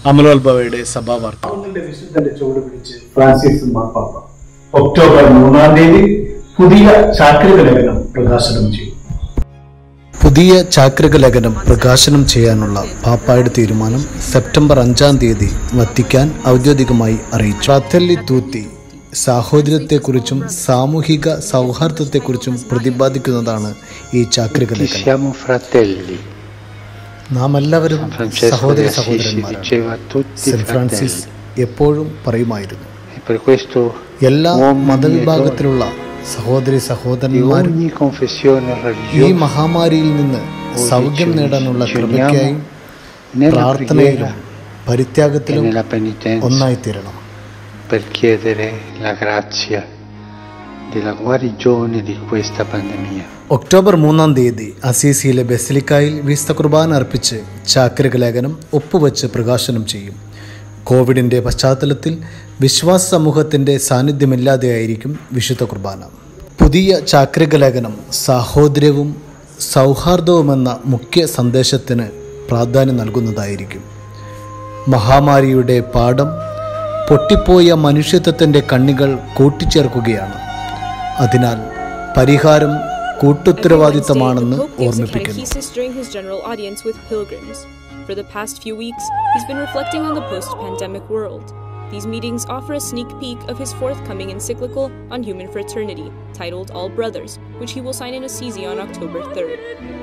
അമലോത്ഭവയുടെ സഭാവാർത്ത വിശുദ്ധന്റെ ചുവട് പിടിച്ച് ഫ്രാൻസിസ് മാർപ്പാപ്പ ഒക്ടോബർ മൂന്നാം തീയതി പുതിയ ചാക്രിക ലേഖനം പ്രകാശനം ചെയ്യും പുതിയ ചാക്രിക ലേഖനം പ്രകാശനം ചെയ്യാനുള്ള പാപ്പായുടെ തീരുമാനം സെപ്റ്റംബർ അഞ്ചാം തീയതി വത്തിക്കാൻ ഔദ്യോഗികമായി അറിയിച്ചു ഫ്രാത്തല്ലി തൂത്തി സാഹോദര്യത്തെക്കുറിച്ചും സാമൂഹിക സൗഹാർദ്ദത്തെക്കുറിച്ചും പ്രതിപാദിക്കുന്നതാണ് ഈ ചാക്രിക ലേഖനം Siamo fratelli. നാം എല്ലാവരും San Francesco സഹോദര di Assisi സഹോദരന്മാരാണ് diceva a tutti Saint Francis fratelli. എപ്പോഴും പറയുമായിരുന്നു E per questo എല്ലാ uomini e മതവിഭാഗത്തിലുള്ള സഹോദരി di സഹോദരന്മാരും ogni confessione ഈ religiosa മഹാമാരിയിൽ നിന്ന് സൗഖ്യം നേടാനുള്ള കൃപയ്ക്കായും nella പ്രാർത്ഥനയിലും preghiera e പരിത്യാഗത്തിലും nella penitenza ഒന്നായിത്തീരണം per chiedere la grazia della guarigione di questa pandemia. October മൂന്നാം തീയതി അസീസിയിലെ ബെസിലിക്കായിൽ വിസ്ത കുർബാന അർപ്പിച്ച് ചാക്രിക ലേഖനം ഒപ്പുവെച്ച് പ്രകാശനം ചെയ്യും കോവിഡിന്റെ പശ്ചാത്തലത്തിൽ വിശ്വാസ സമൂഹത്തിന്റെ സാന്നിധ്യമില്ലാതെയായിരിക്കും വിശുദ്ധ കുർബാന പുതിയ ചാക്രിക ലേഖനം സാഹോദര്യവും സൗഹാർദ്ദവുമെന്ന മുഖ്യ സന്ദേശത്തിന് പ്രാധാന്യം നൽകുന്നതായിരിക്കും മഹാമാരിയുടെ പാഠം പൊട്ടിപ്പോയ മനുഷ്യത്വത്തിൻ്റെ കണ്ണികൾ കൂട്ടിച്ചേർക്കുകയാണ് അതിനാൽ പരിഹാരം കൂട്ടുത്തരവാദിത്തമാണെന്ന് Pope gives a ഓർമ്മിപ്പിക്കുന്നു catechesis during his general audience with pilgrims. For the past few weeks, he's been reflecting on the post pandemic world. These meetings offer a sneak peek of his forthcoming encyclical on human fraternity, titled All Brothers, which he will sign in Assisi on October 3rd.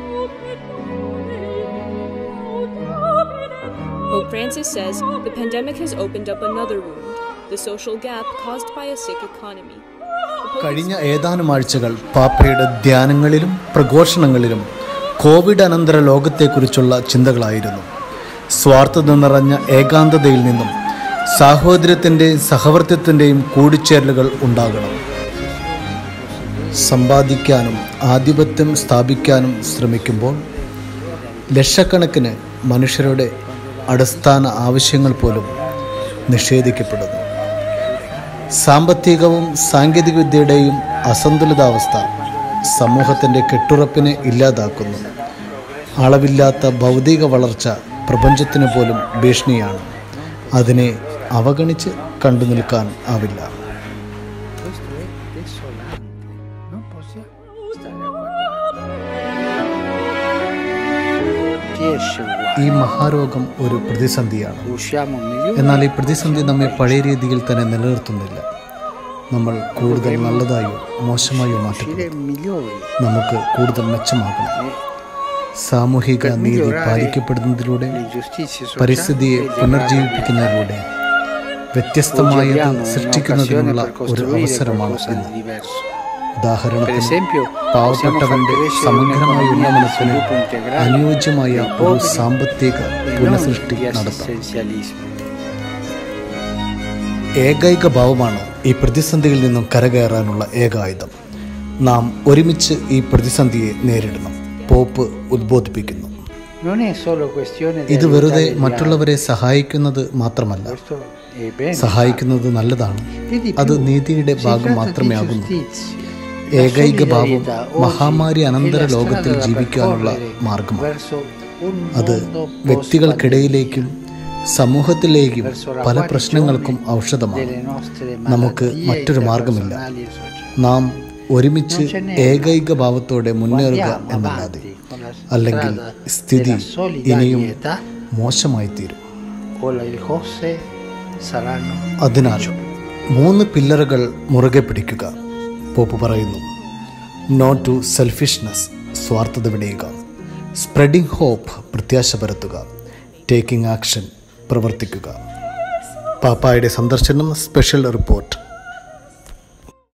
Pope Francis says the pandemic has opened up another wound the social gap caused by a sick economy. The Pope കഴിഞ്ഞ ഏതാനും ആഴ്ചകൾ പാപ്പയുടെ ധ്യാനങ്ങളിലും പ്രഘോഷണങ്ങളിലും Covid അനന്തര ലോകത്തെക്കുറിച്ചുള്ള ചിന്തകളായിരുന്നു സ്വാർത്ഥത നിറഞ്ഞ ഏകാന്തതയിൽ നിന്നും സാഹോദര്യത്തിൻ്റെയും സഹവർത്തിത്വത്തിൻ്റെയും കൂടിച്ചേരലുകൾ ഉണ്ടാകണം സമ്പാദിക്കാനും ആധിപത്യം സ്ഥാപിക്കാനും ശ്രമിക്കുമ്പോൾ ലക്ഷക്കണക്കിന് മനുഷ്യരുടെ അടിസ്ഥാന ആവശ്യങ്ങൾ പോലും നിഷേധിക്കപ്പെടുന്നു സാമ്പത്തികവും സാങ്കേതികവിദ്യയുടെയും അസന്തുലിതാവസ്ഥ സമൂഹത്തിൻ്റെ കെട്ടുറപ്പിനെ ഇല്ലാതാക്കുന്നു അളവില്ലാത്ത ഭൗതിക വളർച്ച പ്രപഞ്ചത്തിന് പോലും ഭീഷണിയാണ് അതിനെ അവഗണിച്ച് കണ്ടു നിൽക്കാൻ ആവില്ല Riesce ഈ മഹാരോഗം ഒരു പ്രതിസന്ധിയാണ് Usciamo migliori എന്നാൽ ഈ പ്രതിസന്ധി നമ്മെ പഴയ രീതിയിൽ തന്നെ നിലനിർത്തുന്നില്ല നമ്മൾ കൂടുതൽ നല്ലതായോ മോശമായോ മാറ്റപ്പെടും migliori. നമുക്ക് കൂടുതൽ മെച്ചമാകണം സാമൂഹിക നീതി പാലിക്കപ്പെടുന്നതിലൂടെ Le giustizie sociali പരിസ്ഥിതിയെ e പുനർജീവിപ്പിക്കുന്നതിലൂടെ Oggi വ്യത്യസ്തമായത് abbiamo സൃഷ്ടിക്കുന്നതിനുള്ള un'occasione per ഒരു costruire അവസരമാണ് qualcosa ഇന്ന് di diverso. Per ഉദാഹരണത്തിന് esempio, possiamo far പാവപ്പെട്ടവന്റെ crescere സമഗ്രമായ un'economia di ഉന്നമനത്തിന് sviluppo integrale അനുയോജ്യമായ dei ഒരു poveri സാമ്പത്തിക e non പുനഃസൃഷ്ടി di നടത്താം assistenzialismo. ഏകൈക ഭാവമാണ് ഈ പ്രതിസന്ധിയിൽ നിന്നും കരകയറാനുള്ള ഏക ആയുധം നാം ഒരുമിച്ച് ഈ പ്രതിസന്ധിയെ നേരിടണം പോപ്പ് ഉദ്ബോധിപ്പിക്കുന്നു Non è solo questione di ഇത് വെറുതെ aiutare gli altri. മറ്റുള്ളവരെ സഹായിക്കുന്നത് മാത്രമല്ല Questo è bene. സഹായിക്കുന്നത് നല്ലതാണ് E di അത് più, നീതിയുടെ si ഭാഗം tratta മാത്രമേ di ആകുന്നു giustizia. La ഏകൈക ഭാവം solidarietà oggi മഹാമാരി è അനന്തര la ലോകത്തിൽ strada da ജീവിക്കാനുള്ള percorrere മാർഗമാണ് verso un അത് mondo വ്യക്തികൾക്കിടയിലേക്കും സമൂഹത്തിലേക്കും verso la പല guarigione പ്രശ്നങ്ങൾക്കും ഔഷധമാണ് delle nostre നമുക്ക് malattie മറ്റൊരു മാർഗമില്ല interpersonali e sociali. നാം ഒരുമിച്ച് Non ce n'è ഏകൈക ഭാവത്തോടെ മുന്നേറുക Guardiamo എന്നല്ലാതെ avanti con la അല്ലെങ്കിൽ strada സ്ഥിതി della ഇനിയും solidarietà മോശമായി തീരും o le cose saranno അതിനാൽ മൂന്ന് പില്ലറുകൾ മുറുകെ പിടിക്കുക പോപ്പ് പറയുന്നു നോ ടു സെൽഫിഷ്നെസ് സ്വാർത്ഥത വിടയുക സ്പ്രെഡിംഗ് ഹോപ്പ് പ്രത്യാശ പരത്തുക ടേക്കിംഗ് ആക്ഷൻ പ്രവർത്തിക്കുക പാപ്പായുടെ സന്ദർശനം സ്പെഷ്യൽ റിപ്പോർട്ട്